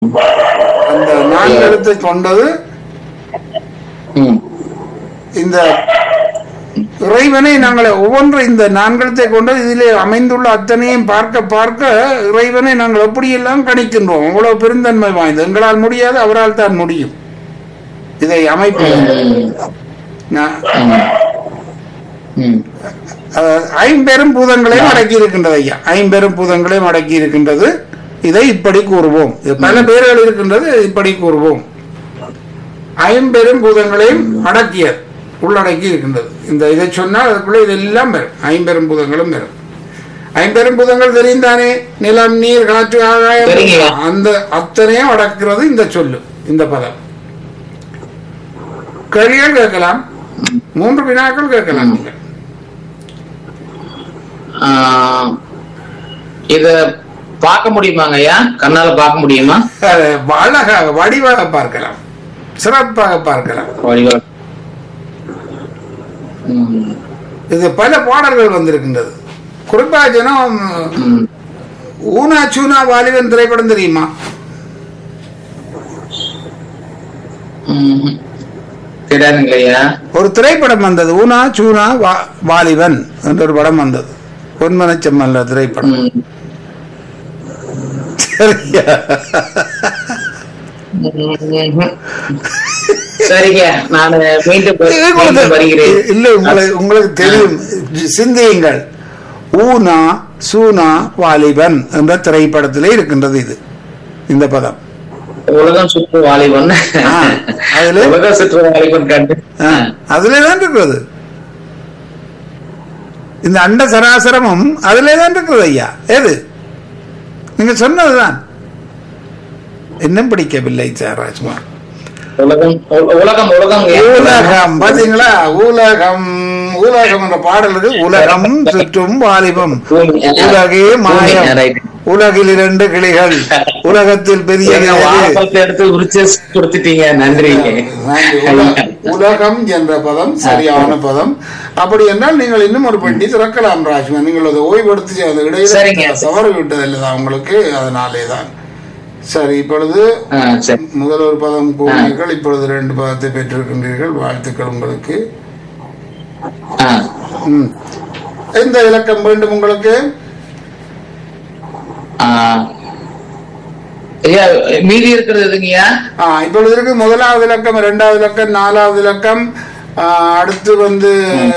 அந்த நான்கு எழுத்தை கொண்டது ம். இந்த இறைவனை நாங்கள் ஒவ்வொன்று இந்த நான்கெழுத்தை கொண்டு இதிலே அமைந்துள்ள அத்தனையும் பார்க்க பார்க்க இறைவனை நாங்கள் எப்படியெல்லாம் கணிக்கின்றோம் அவ்வளவு பெருந்தன்மை வாய்ந்தது எங்களால் முடியாது அவரால் தான் முடியும் இதை அமைப்பது நான் ம். அஹ், ஐம்பெரும் பூதங்களையும் அடக்கி இருக்கின்றது ஐயா ஐம்பெரும் பூதங்களையும் அடக்கி இருக்கின்றது இதை இப்படி கூறுவோம் இது பல பேர்கள் இருக்கின்றது இப்படி கூறுவோம் ஐம்பெரும் பூதங்களையும் அடக்கியது உள்ளடக்கி இருக்கின்றது இந்த இதை சொன்னால் அதுக்குள்ள இதெல்லாம் வரும் ஐம்பெரும் பூதங்களும் வரும் ஐம்பெரும் பூதங்கள் தெரியும் தானே நிலம் நீர் காற்று ஆகாயம் தெரியுங்க. அந்த அத்தனையும் அடக்கிறது இந்த சொல்லு இந்த பதம் கேள்விகள் கேட்கலாம் மூன்று வினாக்கள் கேட்கலாம் நீங்கள் ஆ, இத பார்க்க முடியுமாங்க ஐயா கண்ணால பார்க்க முடியுமா அதை அழகாக வடிவாக பார்க்கலாம் சிறப்பாக பார்க்கலாம் வடிவா ம். இது பல பாடல்கள் வந்திருக்கின்றது குறிப்பா ஜனம் ம். ஊனா சூனா வாலிபன் திரைப்படம் தெரியுமா ம். தெரியாதுங்க ஐயா ஒரு திரைப்படம் வந்தது ஊனா சூனா வா- வாலிபன் என்ற ஒரு படம் வந்தது பொன்மனச்சம்மல்ல திரைப்படம் ம். சரியா ம்ஹும். சரிங்க நான் மீண்டும் வ- மீண்டும் உங்களுக்கு- வருகிறேன் இல்ல உங்களுக்கு உங்களுக்கு தெரியும் சிந்தியுங்கள் ஊனா சூனா வாலிபன் என்ற திரைப்படத்திலே இருக்கின்றது இது இந்த பதம் உலகம் சுற்று வாலிபன் ஆ, அதுல- உலகம் சுற்று வாலிபன் கண்டு ஆ, அதிலே தான் இருக்கிறது இந்த அண்ட சராசரமும் அதிலே தான் இருக்கிறது ஐயா ஏது நீங்க சொன்னதுதான் இன்னும் பிடிக்கவில்லை சார் ராஜ்குமார் உலகம் உ- உலகம் உலகம் உலகம் பாத்தீங்களா உலகம் உலகம் என்ற பாடலுக்கு உலகம் சுற்றும் வாலிபம் பூமி. உலகே மாயம் பூமி, right. உலகில் இரண்டு கிளிகள் உலகத்தில் பெரிய எங்க வாழைப்பழத்தை எடுத்து உரிச்சு கொடுத்துட்டீங்க நன்றி உலகம் என்ற பதம் சரியான பதம் அப்படி என்றால் நீங்கள் இன்னும் ஒரு பெட்டி திறக்கலாம் ராஜ்மா நீங்கள் அதை ஓய்வெடுத்து அந்த சரிங்க. இடையில தவறு விட்டது இல்லதான் உங்களுக்கு அதனாலே தான் சரி இப்பொழுது ஆ, சரி முதல் ஒரு பதம் கூறினீர்கள் இப்பொழுது ரெண்டு பதத்தை பெற்றிருக்கின்றீர்கள் வாழ்த்துக்கள் உங்களுக்கு ஆ. ம். எந்த இலக்கம் வேண்டும் உங்களுக்கு ஆ. ஐயா மீதி இருக்கிறது எதுங்கய்யா ஆ, இப்பொழுது இருக்கு முதலாவது இலக்கம் இரண்டாவது இலக்கம் நாலாவது இலக்கம் ஆ, அடுத்து வந்து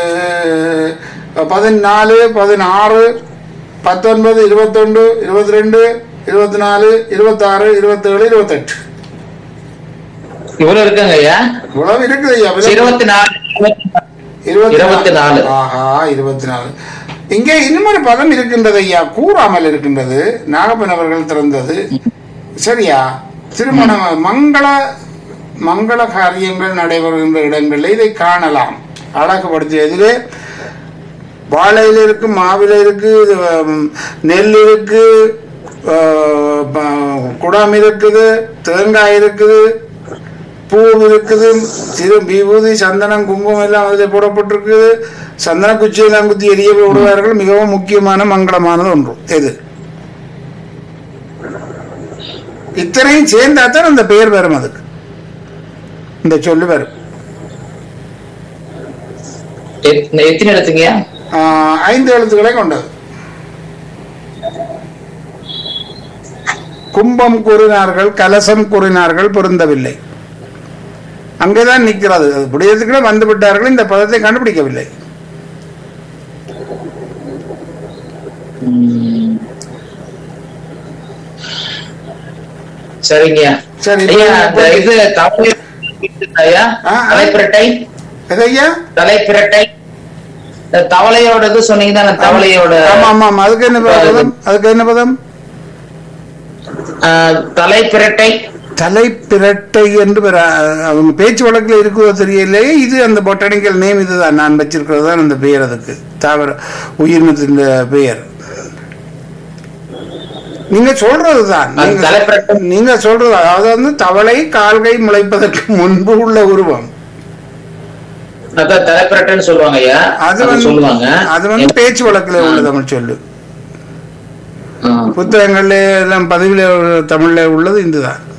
பதினாலு பதினாறு பத்தொன்பது இருபத்தொன்று இருபத்தி ரெண்டு இருபத்தி நாலு இருபத்தாறு இருபத்தேழு இருபத்தெட்டு இவ்வளவு இருக்குங்க ஐயா இவ்வளவு இருக்குது ஐயா இருபத்தி நாலு இருபத்தி நாலு. ஆஹா இருபத்தி நாலு இங்கே இன்னொரு பதம் இருக்கின்றது ஐயா கூறாமல் இருக்கின்றது நாகப்பன் அவர்கள் திறந்தது சரியா திருமணம் மங்கள மங்கள காரியங்கள் நடைபெறுகின்ற இடங்களில் இதை காணலாம் அழகுபடுத்திய இதிலே வாழையில இருக்கு மாவில இருக்கு இது, ம், நெல் இருக்கு ஆஹ், ப- குடம் இருக்குது தேங்காய் இருக்குது பூ இருக்குது சிறு விபூதி சந்தனம் குங்குமம் எல்லாம் அதில் போடப்பட்டிருக்குது சந்தன குச்சியெல்லாம் குத்தி எரிய விடுவார்கள் மிகவும் முக்கியமான மங்களமானது ஒன்று எது இத்தனையும் சேர்ந்தா தான் அந்த பெயர் வரும் அதுக்கு இந்த சொல்லு வரும் எத்- எத்தனை எடுத்துங்கய்யா ஆஹ், ஐந்து எழுத்துக்களை கொண்டது கும்பம் கூறினார்கள் கலசம் கூறினார்கள் பொருந்தவில்லை அங்கேதான் நிற்கிறது அது புடியத்துக்குள்ள வந்து விட்டார்கள் இந்த பதத்தை கண்டுபிடிக்கவில்லை ம். சரிங்கய்யா சரி, ஐயா இப்ப- இந்த இது தவளை ஐயா ஆ, ஆ. தலைப்பிரட்டை எதையா தலைப்பிரட்டை இந்த தவளையோட இது சொன்னீங்க தானே தவளையோட ஆமா ஆமா ஆமா அதுக்கு என்ன பதம் அதுக்கு என்ன பதம் ஆ, தலைப்பிரட்டை தலைப்பிரட்டை என்று பெற- அவங்க பேச்சு வழக்கில் இருக்குதோ தெரியலையே இது அந்த பொட்டானிக்கல் நேம் இதுதான் நான் வச்சிருக்கிறது தான் அந்த பெயர் அதுக்கு தாவர உயிரினத்தின் பெயர் நீங்க சொல்றதுதான் அது நீங்க தலைப்பிரட்டை. நீங்க சொல்றது அதாவது வந்து தவளை கால்கை முளைப்பதற்கு முன்பு உள்ள உருவம் அதான் தலைப்பிரட்டைன்னு சொல்லுவாங்க ஐயா அது அது வந்து சொல்லுவாங்க அது வந்து பேச்சு வழக்கில் உள்ள தமிழ் சொல்லு ஆ. புத்தகங்கள்ல எல்லாம் பதிவில் தமிழ்ல உள்ளது இதுதான்